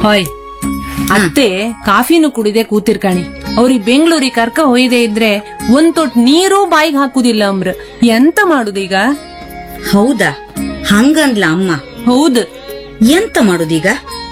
ಹೊಯ್ ಅತ್ತೆ ಕಾಫಿನೂ ಕುಡಿದೆ ಕೂತಿರ್ಕಾಣಿ ಅವ್ರಿಗೆ ಬೆಂಗಳೂರಿಗೆ ಕರ್ಕ ಹೊಯ್ದೆ ಇದ್ರೆ ಒಂದ್ ತೊಟ್ ನೀರು ಬಾಯಿಗೆ ಹಾಕುದಿಲ್ಲ ಅಮ್ರ ಎಂತ ಮಾಡುದೀಗ ಹೌದಾ ಹಂಗಂದ್ಲ ಅಮ್ಮ ಹೌದ್ ಎಂತ ಮಾಡುದೀಗ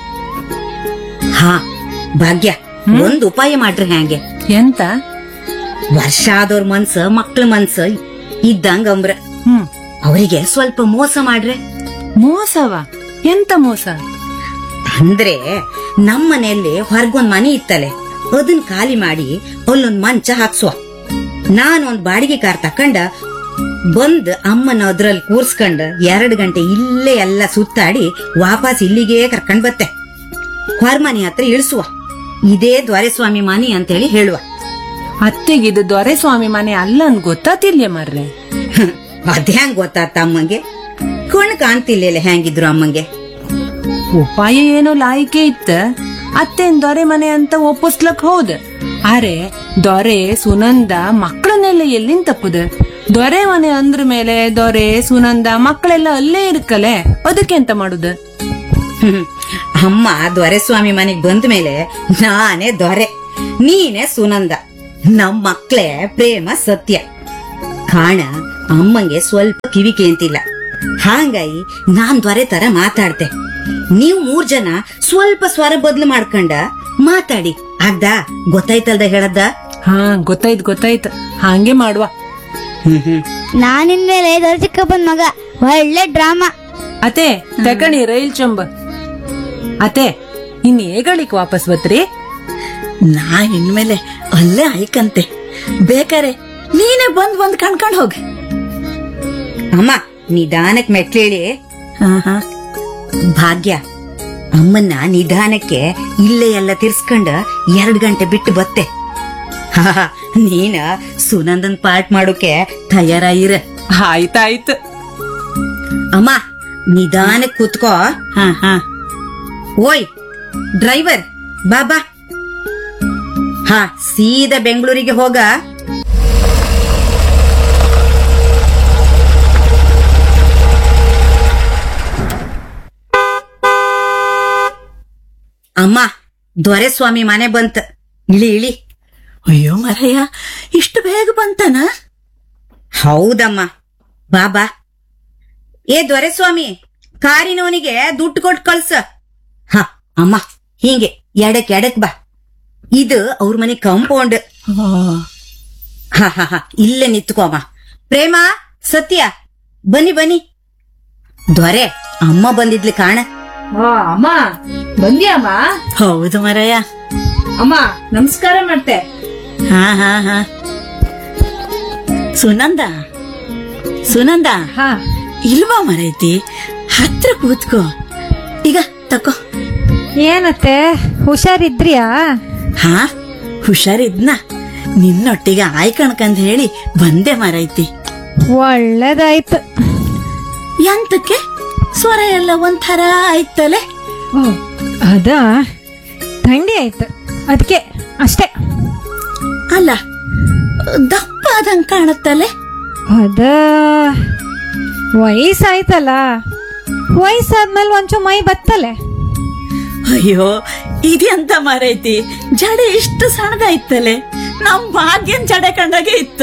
ಹಾ ಭಾಗ್ಯ ಒಂದ್ ಉಪಾಯ ಮಾಡ್ರಿ ಹ್ಯಾಂಗೆ ಎಂತ ವರ್ಷ ಆದವ್ರ ಮನ್ಸ ಮಕ್ಳ ಮನ್ಸ ಇದ್ದಂಗ ಅಂಬ್ರ ಹ್ಮ್ ಅವರಿಗೆ ಸ್ವಲ್ಪ ಮೋಸ ಮಾಡ್ರೆ ಮೋಸವ ಎಂತ ಮೋಸ ಅಂದ್ರೆ ನಮ್ ಮನೆಯಲ್ಲಿ ಹೊರಗೊಂದ್ ಮನೆ ಇತ್ತಲೆ ಅದನ್ ಖಾಲಿ ಮಾಡಿ ಅಲ್ಲೊಂದ್ ಮಂಚ ಹಾಕ್ಸುವ ನಾನೊಂದ್ ಬಾಡಿಗೆ ಕಾರ್ ತಕೊಂಡ ಬಂದ್ ಅಮ್ಮನ ಅದ್ರಲ್ಲಿ ಕೂರ್ಸ್ಕೊಂಡ್ ಎರಡ್ ಗಂಟೆ ಇಲ್ಲೇ ಎಲ್ಲ ಸುತ್ತಾಡಿ ವಾಪಸ್ ಇಲ್ಲಿಗೆ ಕರ್ಕೊಂಡ್ ಬತ್ತೆ ಹೊರಮನೆ ಹತ್ರ ಇಳಿಸುವ ಇದೇ ದ್ವಾರಸ್ವಾಮಿ ಮನೆ ಅಂತೇಳಿ ಹೇಳುವ ಅತ್ತೆಗಿದು ದೊರೆಸ್ವಾಮಿ ಮನೆ ಅಲ್ಲ ಅನ್ ಗೊತ್ತಾತಿಲ್ಯ ಮರ್ರೆ ಅದ್ಹ್ಯಾಂಗ್ ಗೊತ್ತಾತ ಅಮ್ಮಂಗೆ ಕಣ್ ಕಾಣ್ತಿಲ್ಲ ಹೆಂಗಿದ್ರು ಅಮ್ಮಂಗೆ ಉಪಾಯ ಏನೋ ಲಾಯಿಕೆ ಇತ್ತ ಅತ್ತೆನ್ ದೊರೆ ಮನೆ ಅಂತ ಒಪ್ಪಿಸ್ಲಕ್ ಹೌದ್ ಆರೆ ದೊರೆ ಸುನಂದ ಮಕ್ಕಳನ್ನೆಲ್ಲ ಎಲ್ಲಿಂದ ತಪ್ಪುದ ದೊರೆ ಮನೆ ಅಂದ್ರ ಮೇಲೆ ದೊರೆ ಸುನಂದ ಮಕ್ಕಳೆಲ್ಲ ಅಲ್ಲೇ ಇರ್ಕಲೆ ಅದಕ್ಕೆ ಎಂತ ಮಾಡುದ ಹ್ಮ್. ಅಮ್ಮ ದೊರೆಸ್ವಾಮಿ ಮನೆಗ್ ಬಂದ ಮೇಲೆ ನಾನೇ ದೊರೆ ನೀನೇ ಸುನಂದ ನಮ್ ಮಕ್ಳೇ ಪ್ರೇಮ ಸತ್ಯ ಕಾಣ ಅಮ್ಮಂಗೆ ಸ್ವಲ್ಪ ಕಿವಿ ಕೇಂತಿಲ್ಲ ಹಾಂಗಾಗಿ ನಾನ್ ದೊರೆ ತರ ಮಾತಾಡ್ತೆ ನೀವ್ ಮೂರ್ ಜನ ಸ್ವಲ್ಪ ಸ್ವರ ಬದ್ಲು ಮಾಡ್ಕೊಂಡ ಮಾತಾಡಿ ಆಗ್ದಾ ಗೊತ್ತಾಯ್ತಲ್ದ ಹೇಳದ್ದ ಹಾ ಗೊತ್ತಾಯ್ತ್ ಗೊತ್ತಾಯ್ತ್ ಹಾಗೆ ಮಾಡುವ ಹ್ಮ್ ಹ್ಮ್ ನಾನಿನ್ಮೇಲೆ ದೊರಚಿಕ್ಕಪ್ಪನ್ ಮಗ ಒಳ್ಳೆ ಡ್ರಾಮಾ ಅತೆ ತಕಣಿ ರೈಲ್ ಚಂಬ ಅತೆ ಇನ್ ಏಗಳಿಕ್ ವಾಪಸ್ ಬತ್ರಿ ನಾ ಇನ್ಮೇಲೆ ಅಲ್ಲೇ ಆಯ್ಕಂತೆ ಬೇಕಾರೆ ನೀನೇ ಬಂದ್ ಬಂದ್ ಕಣ್ಕೊಂಡ್ ಹೋಗ್ ಅಮ್ಮ ನಿಧಾನಕ್ ಮೆಟ್ಲೇಳಿ ಹಾ ಹಾ ಭಾಗ್ಯ ಅಮ್ಮನ್ನ ನಿಧಾನಕ್ಕೆ ಇಲ್ಲೇ ಎಲ್ಲ ತಿರ್ಸ್ಕೊಂಡ ಎರಡ್ ಗಂಟೆ ಬಿಟ್ಟು ಬತ್ತೆ ಹಾ ನೀನ ಸುನಂದನ್ ಪಾರ್ಟ್ ಮಾಡೋಕೆ ತಯಾರಾಗಿರ ಆಯ್ತಾಯ್ತು ಅಮ್ಮ ನಿಧಾನಕ್ ಕೂತ್ಕೋ ಹಾ ಹಾ ಓಯ್ ಡ್ರೈವರ್ ಬಾಬಾ ಹಾ ಸೀದಾ ಬೆಂಗಳೂರಿಗೆ ಹೋಗ ಅಮ್ಮ ದೊರೆಸ್ವಾಮಿ ಮನೆ ಬಂತ ಇಳಿ ಇಳಿ ಅಯ್ಯೋ ಮರಯ್ಯ ಇಷ್ಟು ಬೇಗ ಬಂತನ ಹೌದಮ್ಮ ಬಾಬಾ ಏ ದೊರೆಸ್ವಾಮಿ ಕಾರಿನವನಿಗೆ ದುಡ್ಡು ಕೊಟ್ಟು ಕಳ್ಸ ಹ ಅಮ್ಮ ಹಿಂಗೆ ಎಡಕ್ ಎಡಕ್ ಬಾ ಇದು ಅವ್ರ ಮನೆ ಕಾಂಪೌಂಡ್ ಹ ಹ ಹ ಇಲ್ಲೇ ನಿತ್ಕೋ ಅಮ್ಮ ಪ್ರೇಮ ಸತ್ಯ ಬನ್ನಿ ಬನ್ನಿ ದೊರೆ ಅಮ್ಮ ಬಂದಿದ್ಲಿ ಕಾಣ ಅಮ್ಮ ಬಂದ್ಯಾಮ್ಮ ಹೌದು ಮರಯ್ಯ ಅಮ್ಮ ನಮಸ್ಕಾರ ಮಾಡ್ತೆ ಹಾ ಹಾ ಹಾ ಸುನಂದ ಸುನಂದ ಹಾ ಇಲ್ವಾ ಮರೈತಿ ಹತ್ರ ಕೂತ್ಕೋ ಈಗ ತಕೋ ಏನತ್ತೆ ಹುಷಾರಿದ್ರಿಯಾ ಹಾ ಹುಷಾರಿದ್ನ ನಿನ್ನೊಟ್ಟಿಗೆ ಆಯ್ಕಣ್ಕಂದ್ ಹೇಳಿ ಬಂದೆ ಮರೈತಿ ಒಳ್ಳೇದಾಯ್ತು ಎಂತಕ್ಕೆ ಸ್ವರ ಎಲ್ಲ ಒಂಥರ ಆಯ್ತಲೆ ಓ ಅದ ಥಂಡಿ ಆಯ್ತು ಅದಕ್ಕೆ ಅಷ್ಟೇ ಅಲ್ಲ ದಪ್ಪ ಆದಂಗ್ ಕಾಣುತ್ತಲೆ ಅದ ವಯಸ್ಸಾಯ್ತಲ್ಲ ವಯಸ್ಸಾದ್ಮೇಲೆ ಒಂಚೂರು ಮೈ ಬತ್ತಲೆ ಅಯ್ಯೋ ಇದೆಂತ ಮರೈತಿ ಜಡೆ ಇಷ್ಟು ಸಣ್ಣದಾಯ್ತಲೆ ನಮ್ ಭಾಗ್ಯನ್ ಜಡೆ ಕಂಡಾಗೆ ಇತ್ತು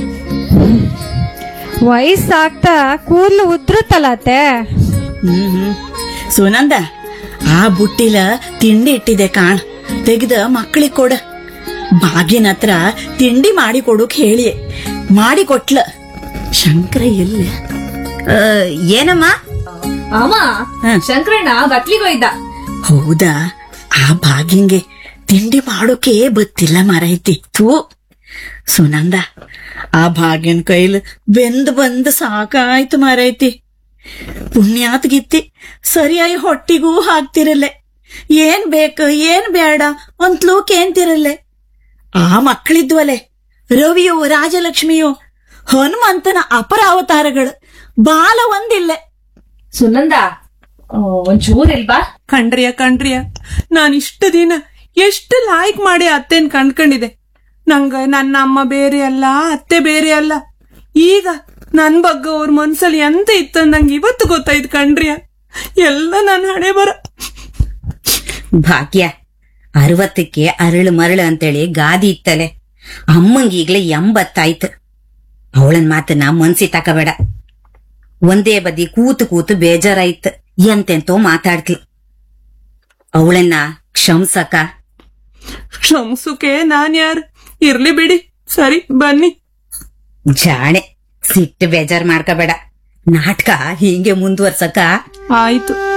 ವಯಸ್ಸಾಗ್ತಾ ಕೂದಲು ಉದ್ರುತ್ತಲ್ಲ ಅತ್ತೆ ಹ್ಮ್ ಹ್ಮ್ ಸುನಂದ ಆ ಬುಟ್ಟಿಲ ತಿಂಡಿ ಇಟ್ಟಿದೆ ಕಾಣ್ ತೆಗ್ದ ಮಕ್ಕಳಿಗೆ ಕೊಡ ಬಾಗಿನ ಹತ್ರ ತಿಂಡಿ ಮಾಡಿ ಕೊಡೋಕ್ ಹೇಳಿ ಮಾಡಿ ಕೊಟ್ಲ ಶಂಕರ ಎಲ್ಲ ಆ, ಏನಮ್ಮ ಅಮ್ಮ ಹ. ಶಂಕರಣ್ಣ ಬಟ್ಲಿಗೆ ಹೋಯ್ದ ಹೌದಾ ಆ ಭಾಗ್ಯಂಗೆ ತಿಂಡಿ ಮಾಡೋಕೆ ಬತ್ತಿಲ್ಲ ಮರೈತಿ ಥೂ ಸುನಂದ ಆ ಭಾಗ್ಯನ್ ಕೈಲ್ ಬೆಂದ್ ಬಂದ್ ಸಾಕಾಯ್ತು ಮರೈತಿ ಪುಣ್ಯಾತ್ ಗಿತ್ತಿ ಸರಿಯಾಗಿ ಹೊಟ್ಟಿಗೂ ಹಾಕ್ತಿರಲ್ಲೆ ಏನ್ ಬೇಕು ಏನ್ ಬೇಡ ಒಂತ್ಲೂ ಕೇಂತಿರಲ್ಲೆ ಆ ಮಕ್ಕಳಿದ್ವಲೆ ರವಿಯೋ ರಾಜಲಕ್ಷ್ಮಿಯೋ ಹನುಮಂತನ ಅಪರ ಅವತಾರಗಳು ಬಾಲ ಒಂದಿಲ್ಲೆ ಸುನಂದ ಒಂಚೂರ್ ಇಲ್ವಾ ಕಣ್ರಿಯ ಕಣ್ರಿಯ ನಾನ್ ಇಷ್ಟು ದಿನ ಎಷ್ಟು ಲಾಯ್ಕ್ ಮಾಡಿ ಅತ್ತೆನ್ ಕಂಡ್ಕೊಂಡಿದೆ ನಂಗ ನನ್ನ ಅಮ್ಮ ಬೇರೆ ಅಲ್ಲ ಅತ್ತೆ ಬೇರೆ ಅಲ್ಲ ಈಗ ನನ್ ಬಗ್ಗೆ ಅವ್ರ ಮನ್ಸಲ್ಲಿ ಎಂತ ಇತ್ತ ನಂಗೆ ಇವತ್ತು ಗೊತ್ತಾಯ್ತು ಕಣ್ರಿಯ ಎಲ್ಲ ನನ್ನ ಹಣೆ ಬರ ಭಾಗ್ಯ ಅರವತ್ತಕ್ಕೆ ಅರಳು ಮರಳು ಅಂತೇಳಿ ಗಾದಿ ಇತ್ತಲೆ ಅಮ್ಮಂಗ್ ಈಗ್ಲೇ ಎಂಬತ್ತಾಯ್ತು ಅವಳನ್ ಮಾತನ್ನ ಮನ್ಸಿ ತಕಬೇಡ ಒಂದೇ ಬದಿ ಕೂತು ಕೂತು ಬೇಜಾರಾಯ್ತು ಎಂತೆಂತೋ ಮಾತಾಡ್ತಿ ಅವಳನ್ನ ಕ್ಷಮ್ಸಕ ಕ್ಷಮ್ಸುಕೆ ನಾನ್ ಯಾರ್ ಇರ್ಲಿ ಬಿಡಿ ಸರಿ ಬನ್ನಿ ಜಾಣೆ ಸಿಟ್ಟು ಬೇಜಾರ್ ಮಾಡ್ಕೋಬೇಡ ನಾಟಕ ಹೀಗೆ ಮುಂದುವರ್ಸಕ ಆಯ್ತು